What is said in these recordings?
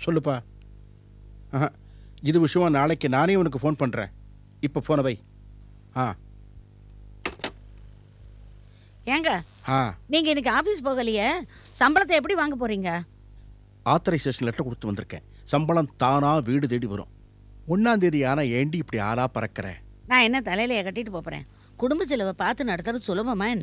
சொல்லுப்பா ஆஹா இது விஷயமா நாளைக்கு நானே உனக்கு ஃபோன் பண்ணுறேன் இப்போ ஃபோனை வை ஆ ஏங்க ஆ நீங்க இன்னைக்கு ஆபீஸ் போகலையே சம்பளத்தை எப்படி வாங்க போறீங்க ஆத்தரைசேஷன் லெட்டர் கொடுத்து வந்திருக்கேன் சம்பளம் தானா வீடு தேடி வரும் ஒன்றாம் தேதி ஆனால் ஏண்டி இப்படி ஆளா பறக்கிறேன் நான் என்ன தலையிலைய கட்டிட்டு போறேன் குடும்ப செலவை பார்த்து நடத்துறது சுலபமா என்ன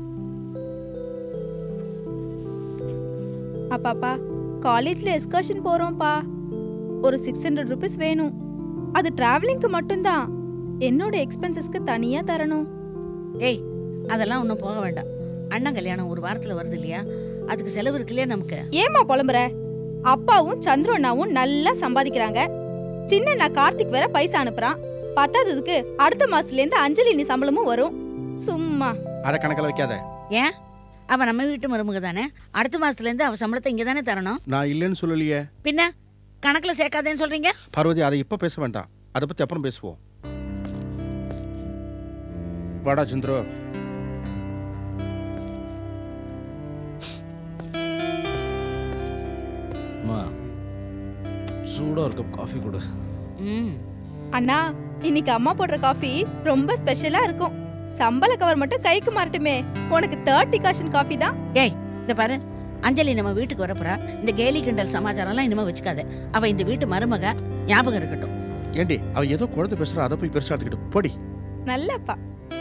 அப்பாப்பா காலேஜ்ல எஸ்கர்ஷன் போறோம்ப்பா ஒரு சிக்ஸ் ஹண்ட்ரட் ருபீஸ் வேணும் அது டிராவலிங்க்கு மட்டும்தான் என்னோட எக்ஸ்பென்சஸ்க்கு தனியா தரணும் ஏய் அதெல்லாம் ஒன்றும் போக வேண்டாம் அண்ணன் கல்யாணம் ஒரு வாரத்துல வருது இல்லையா அதுக்கு செலவு இருக்கு இல்லையா நமக்கு ஏமா புலம்புற அப்பாவும் சந்துரு அண்ணாவும் நல்லா சம்பாதிக்கிறாங்க சின்ன அண்ணா கார்த்திக் வேற பைசா அனுப்புறான் பத்தாததுக்கு அடுத்த மாசத்துல இருந்து அஞ்சலி நீ சம்பளமும் வரும் சும்மா அதை கணக்கில் வைக்காத ஏன் அவ நம்ம வீட்டு மருமக தானே அடுத்த மாசத்துல இருந்து அவ சம்பளத்தை இங்க தானே தரணும் நான் இல்லைன்னு சொல்லலையே பின்ன கணக்குல சேர்க்காதேன்னு சொல்றீங்க பார்வதி அதை இப்போ பேச வேண்டாம் அதை பற்றி அப்புறம் பேசுவோம் வாடா சந்திரு அம்மா சூடாக ஒரு கப் காஃபி கொடு ம் அண்ணா இன்னைக்கு அம்மா போடுற காஃபி ரொம்ப ஸ்பெஷலா இருக்கும் சம்பள கவர் மட்டும் கைக்கு மாறட்டுமே உனக்கு தேர்ட் டிகாஷன் காஃபி தான் ஏய் இந்த பாரு அஞ்சலி நம்ம வீட்டுக்கு வரப்போறா இந்த கேலி கிண்டல் சமாச்சாரம்லாம் இனிமே வச்சுக்காத அவ இந்த வீட்டு மருமக ஞாபகம் இருக்கட்டும் ஏண்டி அவ ஏதோ குழந்தை பேசுறா அதை போய் பெருசா எடுத்துக்கிட்டு போடி நல்லப்பா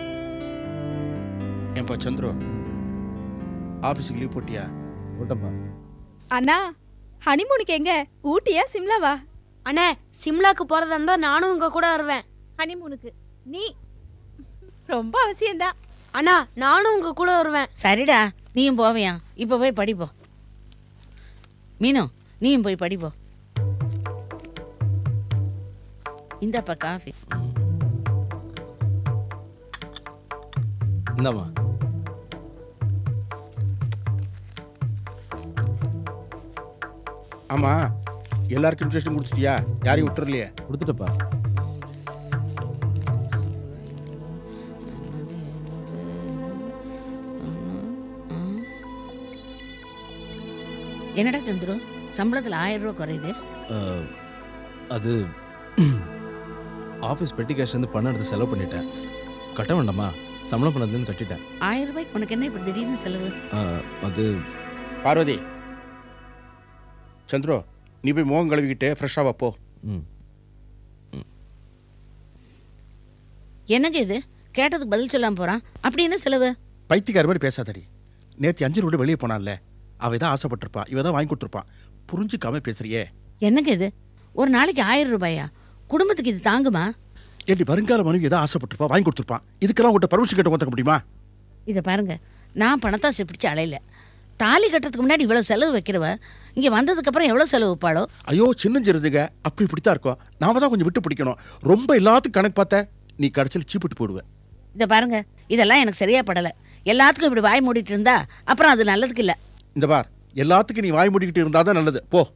ஏன்பா சந்துரு ஆஃபீஸுக்கு லீவ் போட்டியா போட்டப்பா அண்ணா ஹனிமூனுக்கு எங்க ஊட்டியா சிம்லாவா அண்ணே சிம்லாக்கு போறதா இருந்தா நானும் உங்க கூட வருவேன் ஹனிமூனுக்கு நீ ரொம்ப அவசியம்தான் அண்ணா நானும் உங்க கூட வருவேன் சரிடா நீயும் போவியா இப்போ போய் படிப்போ மீனு நீயும் போய் படிப்போ இந்தாப்பா காஃபி இந்தாம்மா ஆமா எல்லாருக்கும் இன்ட்ரெஸ்டும் கொடுத்துட்டியா யாரையும் விட்டுறலையே கொடுத்துட்டப்பா என்னடா சந்துரு சம்பளத்தில் ஆயிரம் ரூபா குறையுது அஹ், அது ஆஃபீஸ் பெட்டி கேஷ் வந்து பணம் எடுத்து செலவு பண்ணிட்டேன் கட்ட வேண்டாமா சம்பளம் பண்ணதுன்னு கட்டிட்டேன் ஆயிரம் ரூபாய்க்கு உனக்கு என்ன இப்படி திடீர்னு செலவு அஹ், அது பார்வதி சந்துரு நீ போய் முகம் கழுவிக்கிட்டு ஃப்ரெஷ்ஷாக போ ம் என்னங்க இது கேட்டதுக்கு பதில் சொல்லாம போறான் அப்படி என்ன செலவு பைத்தியக்கார மாதிரி பேசாதடி நேற்று அஞ்சு விட வெளியே போனான்ல அவ தான் ஆசைப்பட்டிருப்பா இவ தான் வாங்கி கொடுத்துருப்பான் புரிஞ்சுக்காம பேசுறியே என்னங்க இது ஒரு நாளைக்கு ஆயிரம் ரூபாயா குடும்பத்துக்கு இது தாங்குமா ஏண்டி வருங்கால மனைவி ஏதாவது ஆசைப்பட்டிருப்பா வாங்கி கொடுத்துருப்பான் இதுக்கெல்லாம் உங்கள்கிட்ட பர்மிஷன் கேட்டு ஒத்துக்க முடியுமா இதை பாருங்க நான் பணத்தாசை பிடிச்சு அலையில தாலி கட்டுறதுக்கு முன்னாடி இவ்வளவு செலவு வைக்கிறவ இங்க வந்ததுக்கு அப்புறம் எவ்வளவு செலவு வைப்பாளோ ஐயோ சின்னஞ்சிருந்துங்க அப்படி இப்படி தான் இருக்கும் நாம தான் கொஞ்சம் விட்டு பிடிக்கணும் ரொம்ப எல்லாத்துக்கும் கணக்கு பார்த்த நீ கடைசியில் சீப்பிட்டு போடுவேன் இதை பாருங்க இதெல்லாம் எனக்கு சரியா படல எல்லாத்துக்கும் இப்படி வாய் மூடிட்டு இருந்தா அப்புறம் அது நல்லதுக்கு இல்ல இந்த பார் எல்லாத்துக்கும் நீ வாய் மூடிக்கிட்டு இருந்தால் தான் நல்லது போ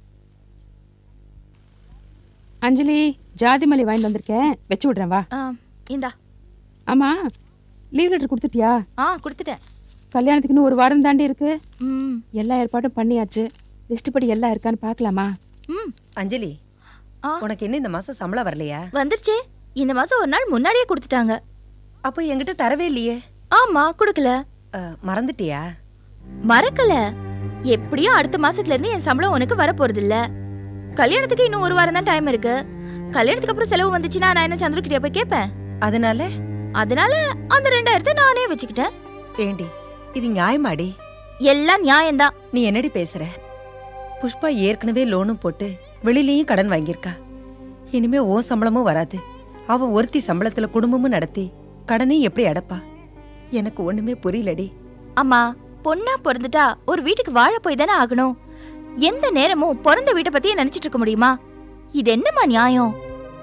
அஞ்சலி ஜாதி மல்லி வாங்கிட்டு வந்திருக்கேன் வச்சு விடுறேன் வா இந்தா ஆமா லீவ் லெட்டர் கொடுத்துட்டியா ஆ கொடுத்துட்டேன் கல்யாணத்துக்கு இன்னும் ஒரு வாரம் தாண்டி இருக்கு ம் எல்லா ஏற்பாடும் பண்ணியாச்சு லிஸ்ட் படி எல்லாம் இருக்கான்னு பார்க்கலாமா ம் அஞ்சலி ஆ. உனக்கு என்ன இந்த மாசம் சம்பளம் வரலையா வந்துருச்சே இந்த மாசம் ஒரு நாள் முன்னாடியே கொடுத்துட்டாங்க அப்போ என்கிட்ட தரவே இல்லையே ஆமா கொடுக்கல அஹ், மறந்துட்டியா மறக்கல எப்படியும் அடுத்த மாசத்துல இருந்து என் சம்பளம் உனக்கு வர போறது இல்ல கல்யாணத்துக்கு இன்னும் ஒரு வாரம் தான் டைம் இருக்கு கல்யாணத்துக்கு அப்புறம் செலவு வந்துச்சுன்னா நான் என்ன சந்திர கிட்ட போய் கேட்பேன் அதனால அதனால அந்த ரெண்டாயிரத்தை நானே வச்சுக்கிட்டேன் ஏண்டி இது நியாயமாடி எல்லாம் நியாயம்தான் நீ என்னடி பேசுற புஷ்பா ஏற்கனவே லோனும் போட்டு வெளியிலயும் கடன் வாங்கியிருக்கா இனிமே ஓ சம்பளமும் வராது அவ ஒருத்தி சம்பளத்துல குடும்பமும் நடத்தி கடனையும் எப்படி அடப்பா எனக்கு ஒண்ணுமே புரியலடி அம்மா பொண்ணா பிறந்துட்டா ஒரு வீட்டுக்கு வாழ போய் தானே ஆகணும் எந்த நேரமும் பிறந்த வீட்டை பத்தியே நினைச்சிட்டு இருக்க முடியுமா இது என்னம்மா நியாயம்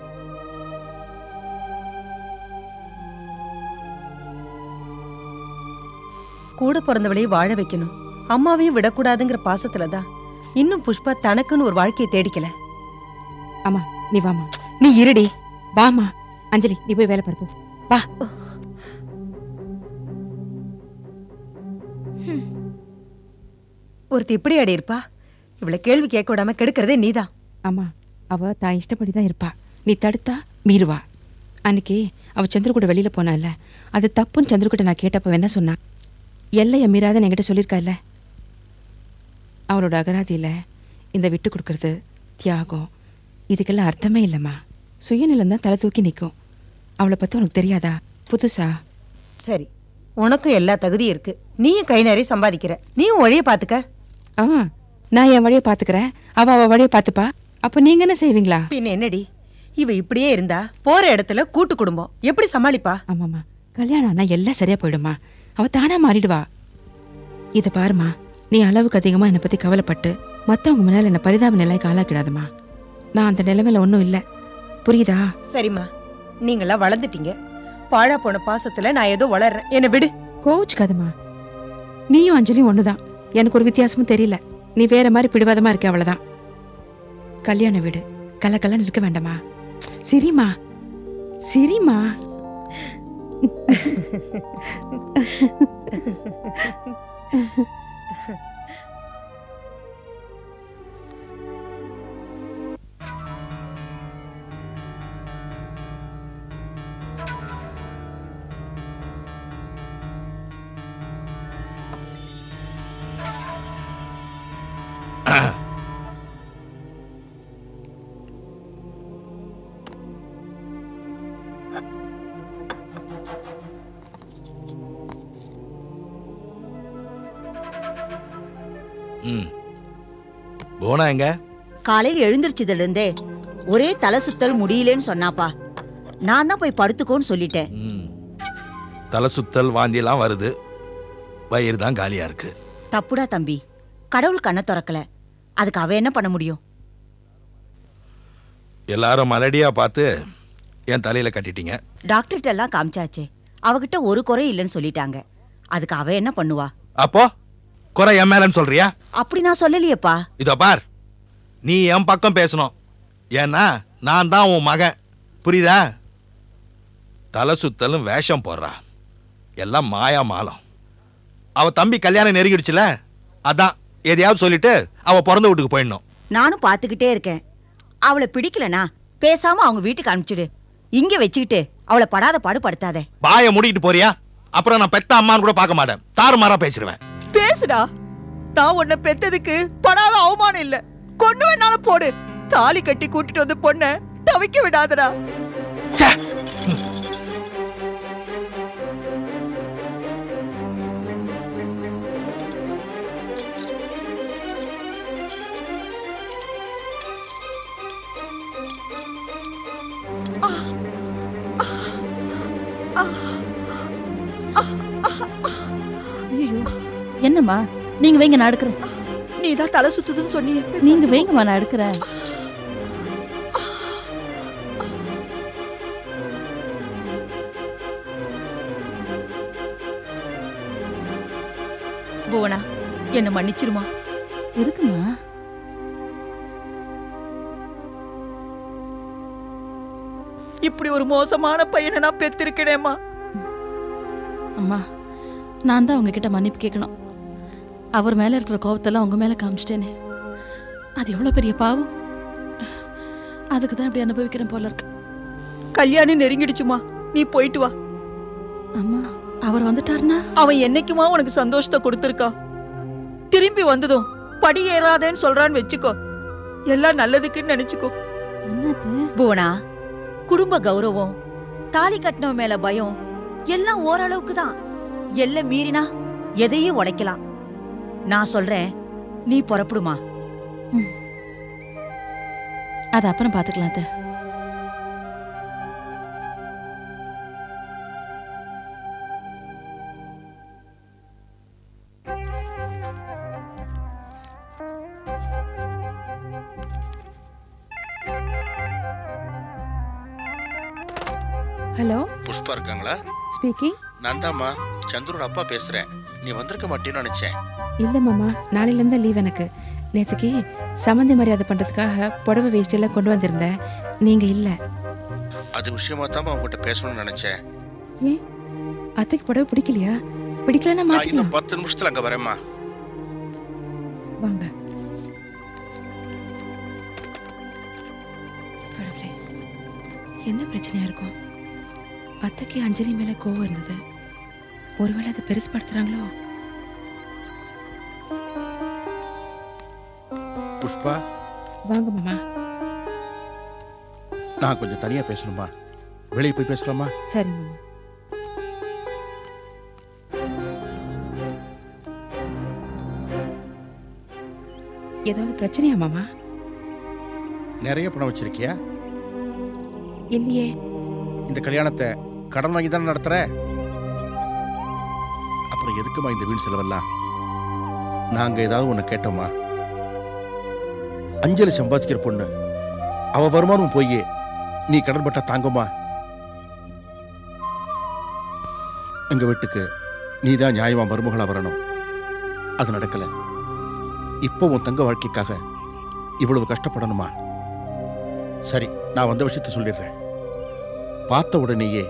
கூட பிறந்தவளையும் வாழ வைக்கணும் அம்மாவையும் விடக்கூடாதுங்கிற பாசத்துல தான் இன்னும் புஷ்பா தனக்குன்னு ஒரு வாழ்க்கையை தேடிக்கல ஆமா நீ வாமா நீ இருடி வாமா அஞ்சலி நீ போய் வேலை பார்ப்போம் வா ஒருத்தி இப்படி அடி இருப்பா இவளை கேள்வி கேட்க விடாம கெடுக்கிறதே நீதான் அம்மா அவ தான் இஷ்டப்படி தான் இருப்பா நீ தடுத்தா மீறுவா அன்னைக்கு அவ சந்திரகூட வெளியில போனால அது தப்புன்னு சந்திரகூட நான் கேட்டப்ப என்ன சொன்னா எல்லைய மீறாதன்னு என்கிட்ட சொல்லியிருக்கால அவளோட அகராதியில இந்த விட்டு கொடுக்கறது தியாகம் இதுக்கெல்லாம் அர்த்தமே இல்லைம்மா சுயநிலம் தான் தலை தூக்கி நிற்கும் அவளை பத்தி உனக்கு தெரியாதா புதுசா சரி உனக்கும் எல்லா தகுதியும் இருக்கு நீயும் கை நிறைய சம்பாதிக்கிற நீயும் வழியை பாத்துக்க ஆ நான் என் வழியை பார்த்துக்கிறேன் அவ அவ வழியை பார்த்துப்பா அப்போ நீங்க என்ன செய்வீங்களா பின்ன என்னடி இவ இப்படியே இருந்தா போற இடத்துல கூட்டு குடும்பம் எப்படி சமாளிப்பா ஆமாம்மா கல்யாணம் ஆனா எல்லாம் சரியா போயிடுமா அவ தானா மாறிடுவா இத பாருமா நீ அளவுக்கு அதிகமா என்னை பத்தி கவலைப்பட்டு மத்தவங்க முன்னால என்ன பரிதாப நிலைக்கு ஆளாக்கிடாதம்மா நான் அந்த நிலைமையில ஒன்றும் இல்லை புரியுதா சரிம்மா நீங்களாம் வளர்ந்துட்டீங்க பாழா போன பாசத்துல நான் ஏதோ வளர்றேன் என்ன விடு கோவிச்சுக்காதம்மா நீயும் அஞ்சலியும் ஒண்ணுதான் எனக்கு ஒரு வித்தியாசமும் தெரியல நீ வேற மாதிரி பிடிவாதமா இருக்க அவ்வளவுதான் கல்யாண வீடு கலக்கலன்னு இருக்க வேண்டாமா சரிம்மா சரிம்மா ம் போனா எங்க காலையில் எழுந்திருச்சதுல இருந்தே ஒரே தலை சுத்தல் முடியலன்னு சொன்னாப்பா நான் தான் போய் படுத்துக்கோன்னு சொல்லிட்டேன் ம் தலை சுத்தல் வாந்தியெல்லாம் வருது வயிறு தான் காலியா இருக்கு தப்புடா தம்பி கடவுள் கண்ணை திறக்கல அதுக்கு அவ என்ன பண்ண முடியும் எல்லாரும் மலடியா பார்த்து என் தலையில கட்டிட்டீங்க டாக்டர்கிட்ட எல்லாம் காமிச்சாச்சே அவகிட்ட ஒரு குறை இல்லைன்னு சொல்லிட்டாங்க அதுக்கு அவ என்ன பண்ணுவா அப்போ குறை என் மேலன்னு சொல்றியா அப்படி நான் சொல்லலையேப்பா இதோ பார் நீ என் பக்கம் பேசணும் ஏன்னா நான் தான் உன் மகன் புரியுதா தலை சுத்தலும் வேஷம் போடுறா எல்லாம் மாயா மாலம் அவ தம்பி கல்யாணம் நெருங்கிடுச்சுல அதான் எதையாவது சொல்லிட்டு அவ பிறந்த வீட்டுக்கு போயிடணும் நானும் பார்த்துக்கிட்டே இருக்கேன் அவளை பிடிக்கலனா பேசாம அவங்க வீட்டுக்கு அனுப்பிச்சிடு இங்க வச்சுக்கிட்டு அவளை படாத பாடு படுத்தாதே பாய மூடிட்டு போறியா அப்புறம் நான் பெத்த அம்மான்னு கூட பார்க்க மாட்டேன் தாறுமாறா பேசிடுவேன் பேசுடா நான் உன்னை பெத்ததுக்கு படாத அவமானம் இல்ல கொண்டு வேணாலும் போடு தாலி கட்டி கூட்டிட்டு வந்து பொண்ண தவிக்க விடாதடா என்னம்மா நீங்க வைங்க நான் எடுக்கிறேன் நீ தான் தலை சுத்துதுன்னு சொன்னியே நீங்க வைங்கம்மா நான் எடுக்கிறேன் புவனா என்ன மன்னிச்சிருமா இருக்குமா இப்படி ஒரு மோசமான பையனை நான் பெத்திருக்கேனேம்மா அம்மா நான் தான் உங்ககிட்ட மன்னிப்பு கேட்கணும் அவர் மேல இருக்கிற கோவத்தெல்லாம் உங்க மேல காமிச்சிட்டேனே அது எவ்வளவு பெரிய பாவம் அதுக்கு தான் இப்படி அனுபவிக்கிறேன் போல இருக்கு கல்யாணம் நெருங்கிடுச்சுமா நீ போயிட்டு வா அம்மா அவர் வந்துட்டாருனா அவன் என்னைக்குமா உனக்கு சந்தோஷத்தை கொடுத்துருக்கான் திரும்பி வந்ததும் படி ஏறாதேன்னு சொல்றான்னு வச்சுக்கோ எல்லாம் நல்லதுக்குன்னு நினைச்சுக்கோ புவனா குடும்ப கௌரவம் தாலி கட்டினவ மேல பயம் எல்லாம் ஓரளவுக்கு தான் எல்லை மீறினா எதையும் உடைக்கலாம் நான் சொல்றேன் நீ புறப்படுமா அது அப்புறம் பாத்துக்கலாம் அத்தை. ஹலோ புஷ்பா இருக்காங்களா ஸ்பீக்கிங் நான் தாம்மா சந்துரோட அப்பா பேசுறேன் நீ வந்திருக்க மாட்டேன்னு நினைச்சேன் இல்லை மாமா நாளையிலேருந்து லீவ் எனக்கு நேற்றுக்கு சம்மந்தி மரியாதை பண்ணுறதுக்காக புடவை வேஷ்டி எல்லாம் கொண்டு வந்திருந்தேன் நீங்கள் இல்லை அது விஷயமா தான் உங்ககிட்ட பேசணும்னு நினைச்சேன் ஏன் அத்தைக்கு புடவை பிடிக்கலையா பிடிக்கலன்னா நான் மாற்றிக்கலாம் இன்னும் பத்து நிமிஷத்துல அங்க வரேம்மா வாங்க என்ன பிரச்சனையா இருக்கும் அத்தைக்கு அஞ்சலி மேல கோவம் இருந்தது ஒருவேளை அதை பெருசுப்படுத்துறாங்களோ புஷ்பா வாங்க மாமா நான் கொஞ்சம் தனியா பேசணுமா வெளியே போய் பேசலாமா சரி மாமா ஏதாவது பிரச்சனையா மாமா நிறைய பணம் வச்சிருக்கியா இல்லையே இந்த கல்யாணத்தை கடன் வாங்கி தானே நடத்துற அப்புறம் எதுக்குமா இந்த வீண் செலவெல்லாம் நாங்க ஏதாவது ஒண்ணு கேட்டோமா அஞ்சலி சம்பாதிக்கிற பொண்ணு அவ வருமானம் போய் நீ கடன் பட்டா தாங்குமா எங்க வீட்டுக்கு நீ தான் நியாயமா மருமகளா வரணும் அது நடக்கல இப்போ உன் தங்க வாழ்க்கைக்காக இவ்வளவு கஷ்டப்படணுமா சரி நான் வந்த விஷயத்த சொல்லிடுறேன் பார்த்த உடனேயே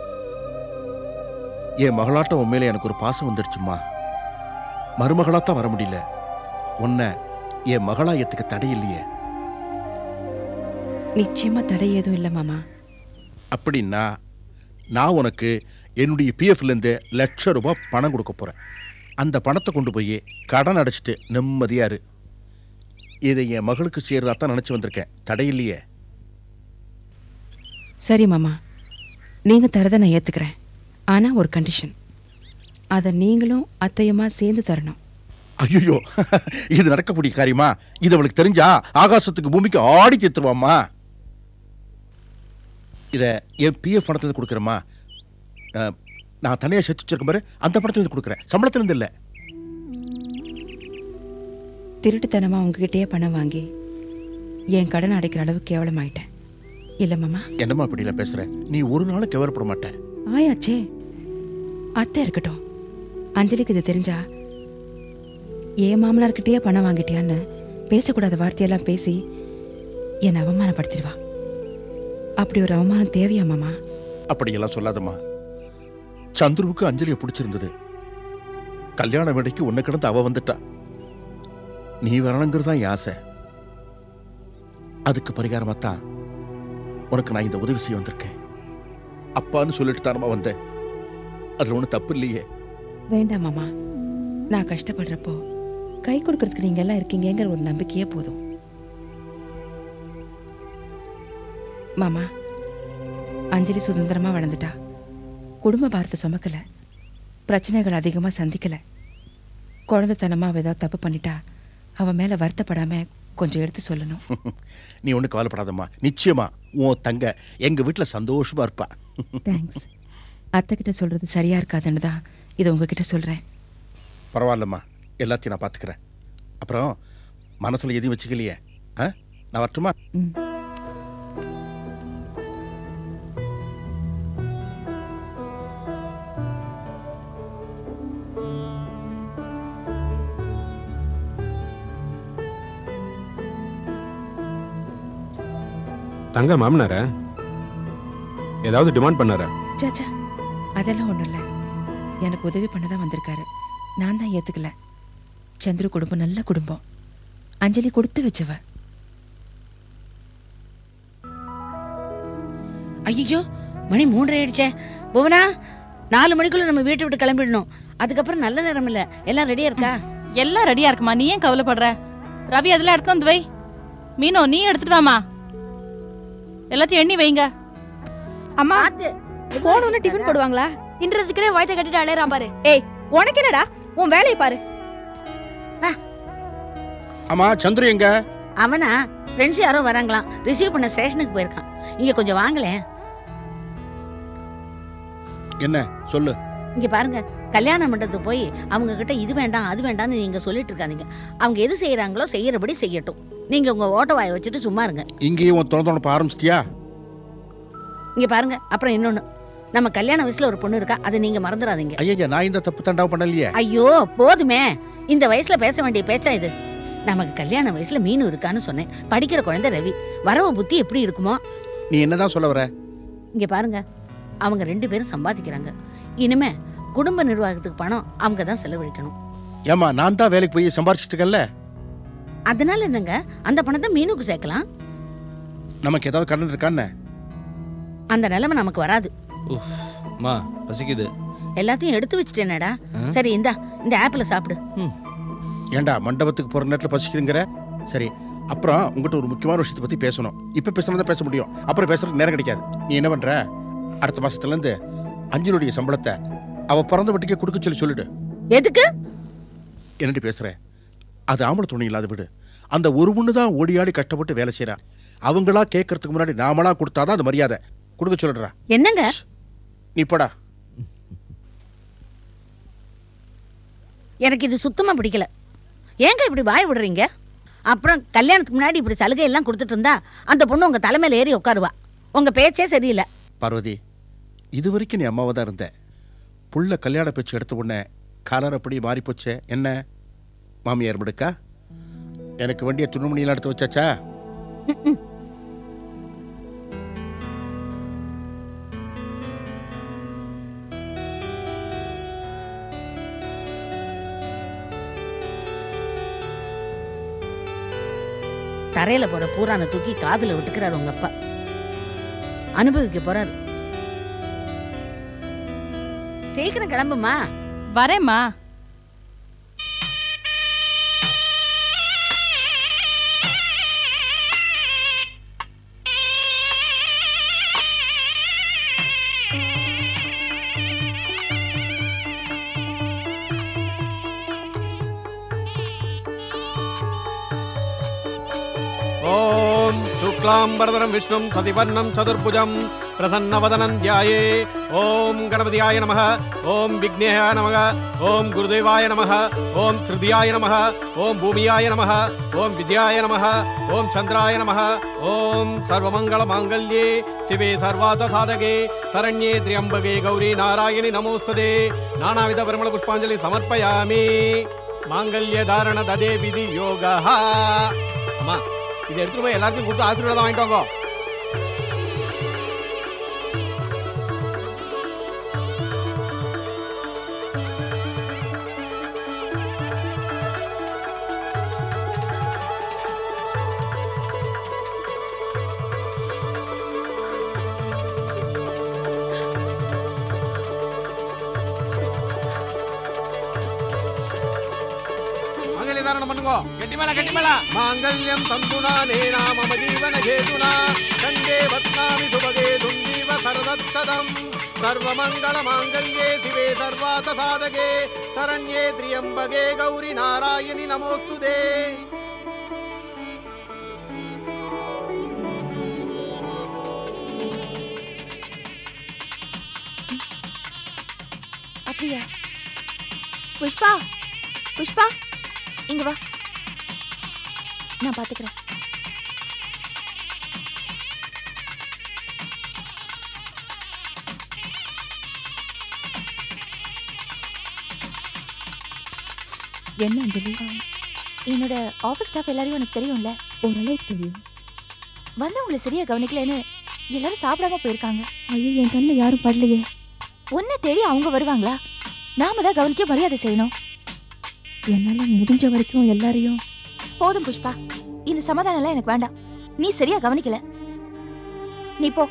என் மகளாட்டம் உன் மேல எனக்கு ஒரு பாசம் வந்துடுச்சுமா மருமகளாத்தான் வர முடியல உன்னை என் மகளா ஏத்துக்க தடை இல்லையே நிச்சயமா தடை ஏதும் இல்லை மாமா அப்படின்னா நான் உனக்கு என்னுடைய பிஎஃப்ல இருந்து லட்ச ரூபாய் பணம் கொடுக்க போறேன் அந்த பணத்தை கொண்டு போய் கடன் அடைச்சிட்டு நிம்மதியா இரு இதை என் மகளுக்கு சேர்றதா தான் நினைச்சு வந்திருக்கேன் தடை இல்லையே சரி மாமா நீங்க தரதை நான் ஏத்துக்கிறேன் ஆனா ஒரு கண்டிஷன் அதை நீங்களும் அத்தையுமா சேர்ந்து தரணும் ஐயோ இது நடக்கக்கூடிய காரியமா இது அவளுக்கு தெரிஞ்சா ஆகாசத்துக்கு பூமிக்கு ஆடி தீர்த்துருவாம்மா இத என் பிஎஃப் பணத்துல கொடுக்குறேம்மா அஹ், நான் தனியாக செத்து வச்சிருக்கேன் பாரு அந்த பணத்துல இருந்து கொடுக்குறேன் சம்பளத்துல இருந்து இல்லை திருட்டுத்தனமா உங்ககிட்டயே பணம் வாங்கி என் கடன் அடைக்கிற அளவுக்கு கேவலமாயிட்டேன் இல்ல மாமா என்னம்மா இப்படிலாம் பேசுற நீ ஒரு நாளும் கவரப்பட மாட்டேன் ஆயாச்சே அத்தை இருக்கட்டும் அஞ்சலிக்கு இது தெரிஞ்சா என் மாமனார்கிட்டயே பணம் வாங்கிட்டியான்னு பேசக்கூடாத வார்த்தையெல்லாம் பேசி என்னை அவமானப்படுத்திடுவா அப்படி ஒரு அவமானம் தேவையா மாமா அப்படியெல்லாம் சொல்லாதம்மா சந்துருவுக்கு அஞ்சலியை பிடிச்சிருந்தது கல்யாண மேடைக்கு உன்னை கிடந்து அவ வந்துட்டா நீ வரணுங்கிறது தான் என் ஆசை அதுக்கு பரிகாரமா தான் உனக்கு நான் இந்த உதவி செய்ய வந்திருக்கேன் அப்பான்னு சொல்லிட்டு தானமா வந்தேன் அதுல ஒன்றும் தப்பு இல்லையே வேண்டாம் மாமா நான் கஷ்டப்படுறப்போ கை கொடுக்கறதுக்கு நீங்க எல்லாம் இருக்கீங்கங்கிற ஒரு நம்பிக்கையே போதும் மாமா அஞ்சலி சுதந்திரமா வளர்ந்துட்டா குடும்ப பாரத்தை சுமக்கல பிரச்சனைகள் அதிகமா சந்திக்கல குழந்தைத்தனமா அவ ஏதாவது தப்பு பண்ணிட்டா அவ மேல வருத்தப்படாம கொஞ்சம் எடுத்து சொல்லணும் நீ ஒன்றும் கவலைப்படாதம்மா நிச்சயமா உன் தங்க எங்க வீட்டுல சந்தோஷமா இருப்பா தேங்க்ஸ் அத்தை கிட்ட சொல்றது சரியா இருக்காதுன்னு தான் இதை உங்ககிட்ட சொல்றேன் பரவாயில்லம்மா எல்லாத்தையும் நான் பார்த்துக்கிறேன் அப்புறம் மனசுல எதையும் வச்சுக்கலையே ஆ நான் வரட்டுமா ம் தங்க மாமனாரா ஏதாவது டிமாண்ட் பண்ணாரா சாச்சா அதெல்லாம் ஒன்றும் இல்லை எனக்கு உதவி பண்ண தான் வந்திருக்காரு நான் தான் ஏற்றுக்கல சந்திர குடும்பம் நல்ல குடும்பம் அஞ்சலி கொடுத்து வச்சவ ஐயோ மணி மூன்றரை ஆயிடுச்சே புவனா நாலு மணிக்குள்ள நம்ம வீட்டை விட்டு கிளம்பிடணும் அதுக்கப்புறம் நல்ல நேரம் இல்ல எல்லாம் ரெடியா இருக்கா எல்லாம் ரெடியா இருக்குமா நீ ஏன் கவலைப்படுற ரவி அதெல்லாம் எடுத்து வந்து வை மீனோ நீ எடுத்துட்டு வாமா எல்லாத்தையும் எண்ணி வைங்க அம்மா போகணும்னு டிஃபன் போடுவாங்களா தின்றதுக்குனே வயித்தை கட்டிட்டு அலையறான் பாரு ஏய் உனக்கு என்னடா உன் வேலையை பாரு ஆமா சந்துரு எங்க அவனா ஃப்ரெண்ட்ஸ் யாரோ வராங்களாம் ரிசீவ் பண்ண ஸ்டேஷனுக்கு போயிருக்கான் இங்க கொஞ்சம் வாங்களேன் என்ன சொல்லு இங்க பாருங்க கல்யாண மண்டபத்துக்கு போய் அவங்க கிட்ட இது வேண்டாம் அது வேண்டாம்னு நீங்க சொல்லிட்டு இருக்காதீங்க அவங்க எது செய்யறாங்களோ செய்யறபடி செய்யட்டும் நீங்க உங்க ஓட்ட வாயை வச்சுட்டு சும்மா இருங்க இங்கேயும் உன் திறந்தோடப்ப ஆரம்பிச்சிட்டியா இங்க பாருங்க அப்புறம் இன்னொன்னு நம்ம கல்யாண வயசுல ஒரு பொண்ணு இருக்கா அதை நீங்க மறந்துடாதீங்க ஐயா நான் இந்த தப்பு தண்டாவும் பண்ணலையே ஐயோ போதுமே இந்த வயசுல பேச வேண்டிய பேச்சா இது நமக்கு கல்யாண வயசுல மீன் இருக்கான்னு சொன்னேன் படிக்கிற குழந்தை ரவி வரவு புத்தி எப்படி இருக்குமோ நீ என்னதான் சொல்ல வர இங்க பாருங்க அவங்க ரெண்டு பேரும் சம்பாதிக்கிறாங்க இனிமே குடும்ப நிர்வாகத்துக்கு பணம் அவங்க தான் செலவழிக்கணும் ஏமா நான் தான் வேலைக்கு போய் சம்பாரிச்சிட்டு இருக்கேன்ல அதனால என்னங்க அந்த பணத்தை மீனுக்கு சேர்க்கலாம் நமக்கு ஏதாவது கடன் இருக்கான்னு அந்த நிலைமை நமக்கு வராது உஃப் மா பசிக்குது எல்லாத்தையும் எடுத்து வச்சுட்டேனடா ஆ? சரி இந்தா இந்த ஆப்பிள் சாப்பிடு ஏன்டா மண்டபத்துக்கு போற நேரத்தில் பசிக்குதுங்கிற சரி அப்புறம் உங்ககிட்ட ஒரு முக்கியமான விஷயத்தை பத்தி பேசணும் இப்ப பேசினா தான் பேச முடியும் அப்புறம் பேசுறதுக்கு நேரம் கிடைக்காது நீ என்ன பண்ற அடுத்த மாசத்துல இருந்து அஞ்சலுடைய சம்பளத்தை அவ பிறந்த வீட்டுக்கே கொடுக்க சொல்லி சொல்லிடு எதுக்கு என்னடி பேசுறேன் அது ஆம்பளை துணை இல்லாத வீடு அந்த ஒரு பொண்ணு தான் ஓடியாடி கஷ்டப்பட்டு வேலை செய்றா அவங்களா கேட்கறதுக்கு முன்னாடி நாமளா கொடுத்தாதான் அது மரியாதை கொடுக்க சொல்லிடுறா என்னங்க நீ போடா எனக்கு இது சுத்தமா பிடிக்கல ஏங்க இப்படி வாய் விடுறீங்க அப்புறம் கல்யாணத்துக்கு முன்னாடி இப்படி சலுகை எல்லாம் கொடுத்துட்டு இருந்தா அந்த பொண்ணு உங்க தலைமையில ஏறி உட்காருவா உங்க பேச்சே சரியில்லை பார்வதி இது வரைக்கும் நீ அம்மாவை தான் இருந்த புள்ள கல்யாண பேச்சு எடுத்த உடனே கலர் அப்படி மாறி போச்சே என்ன மாமியார் மிடுக்கா எனக்கு வேண்டிய துணுமணியெல்லாம் எடுத்து வச்சாச்சா தரையில போற பூரானை தூக்கி காதுல விட்டுக்கிறாரு உங்க அப்பா அனுபவிக்க போறாரு சீக்கிரம் கிளம்புமா வரேம்மா ॐ शुक्लाम्बरधरं विष्णुं सतिवर्णं चतुर्भुजं प्रसन्नवदनं ध्याये ॐ गणपतियाय नमः ॐ विघ्नेयाय नमः ॐ गुरुदेवाय नमः ॐ हृदयाय नमः ॐ भूमियाय नमः ॐ विजयाय नमः ॐ चन्द्राय नमः ॐ सर्वमङ्गलमाङ्गल्ये शिवे सर्वार्थसाधके शरण्ये त्र्यम्बके गौरी नारायणि नमोस्तुते नानाविधपरिमलपुष्पाञ्जलि समर्पयामि மாங்கல்யதாரண ததே விதி யோகா அம்மா இதை எடுத்துட்டு போய் எல்லாத்தையும் கொடுத்து ஆசீர்வாதம் வாங்கிட்டு வாங்க மாங்கல்ய தாரணம் பண்ணுங்க கெட்டி மேல கெட்டி மேல மாங்கல்யம் தந்துனா நேனா மம ஜீவன ஹேதுனா கண்டே வத்னாமி சுபகே துந்தீவ சரதத்ததம் சர்வமங்கள மாங்கல்யே சிவே சர்வாத சாதகே சரண்யே திரியம்பகே கௌரி நாராயணி நமோஸ்துதே அப்படியா புஷ்பா புஷ்பா இங்க வா நான் பாத்துக்கிறேன் என்ன அஞ்சலி என்னோட ஆஃபீஸ் ஸ்டாஃப் எல்லாரையும் எனக்கு தெரியும்ல ஓரளவுக்கு தெரியும் வந்தவங்களை சரியா கவனிக்கலன்னு எல்லாரும் சாப்பிடாம போயிருக்காங்க ஐயோ என் கண்ணில் யாரும் படலையே உன்னை தேடி அவங்க வருவாங்களா நாம தான் கவனிச்சு மரியாதை செய்யணும் என்னால் முடிஞ்ச வரைக்கும் எல்லாரையும் போதும் புஷ்பா இந்த சமாதானம் எல்லாம் எனக்கு வேண்டாம் நீ சரியா கவனிக்கல நீ போ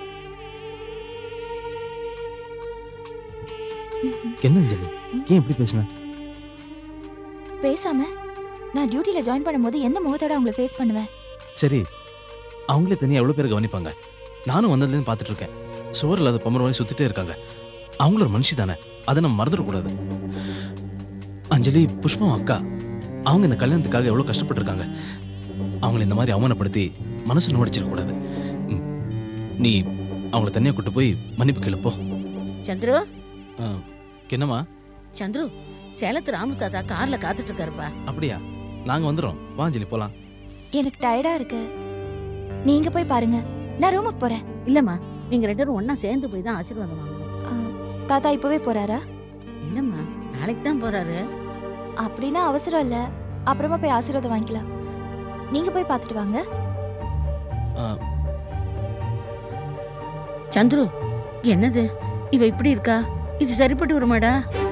என்ன அஞ்சலி ஏன் இப்படி பேசுன பேசாம நான் டியூட்டில ஜாயின் பண்ணும்போது எந்த முகத்தோட அவங்கள ஃபேஸ் பண்ணுவேன் சரி அவங்களே தனியாக எவ்வளோ பேர் கவனிப்பாங்க நானும் வந்ததுலேருந்து பார்த்துட்டு இருக்கேன் சோறு இல்லாத பொம்மர் மாதிரி சுற்றிட்டே இருக்காங்க அவங்கள ஒரு மனுஷி தானே அதை நம்ம மறந்துடக்கூடாது அஞ்சலி புஷ்பம் அக்கா அவங்க இந்த கல்யாணத்துக்காக எவ்வளோ கஷ்டப்பட்டிருக்காங்க அவங்கள இந்த மாதிரி அவமானப்படுத்தி மனசு நோடிச்சிடக்கூடாது ம், நீ அவங்கள தனியாக கூட்டு போய் மன்னிப்பு கேளு போ சந்துரு ஆ, என்னம்மா சந்துரு சேலத்து ராமு தாத்தா கார்ல காத்துட்டு இருக்காருப்பா அப்படியா நாங்கள் வந்துடுறோம் வா அஞ்சலி போகலாம் எனக்கு டயர்டா இருக்கு நீங்க போய் பாருங்க நான் ரூமுக்கு போறேன் இல்லம்மா நீங்க ரெண்டு பேரும் ஒண்ணா சேர்ந்து போய் தான் ஆசீர்வாதம் வாங்கணும் தாத்தா இப்பவே போறாரா இல்லம்மா நாளைக்கு தான் போறாரு அப்படின்னா அவசரம் இல்ல அப்புறமா போய் ஆசீர்வாதம் வாங்கிக்கலாம் நீங்க போய் பார்த்துட்டு வாங்க சந்துரு என்னது இவ இப்படி இருக்கா இது சரிப்பட்டு வருமாடா